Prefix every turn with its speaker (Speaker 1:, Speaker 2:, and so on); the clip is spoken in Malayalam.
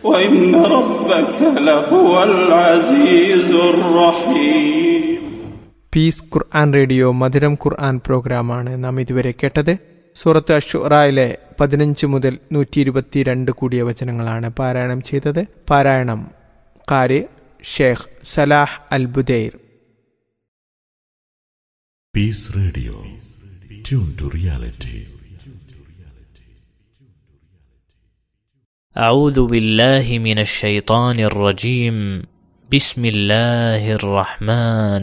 Speaker 1: وإن ربك لهو العزيز الرحيم
Speaker 2: പീസ് ഖുർആൻ റേഡിയോ മധുരം ഖുർആൻ പ്രോഗ്രാമാണ് നാം ഇതുവരെ കേട്ടത് സൂറത്ത് അഷുറായിലെ പതിനഞ്ച് മുതൽ നൂറ്റി ഇരുപത്തിരണ്ട് കൂടിയ വചനങ്ങളാണ് പാരായണം ചെയ്തത് പാരായണം കാരി ഷേഖ് സലാഹ് അൽ ബുദൈർ
Speaker 3: Peace Radio. Tune to reality.
Speaker 4: أعوذ بالله من الشيطان الرجيم بسم الله الرحمن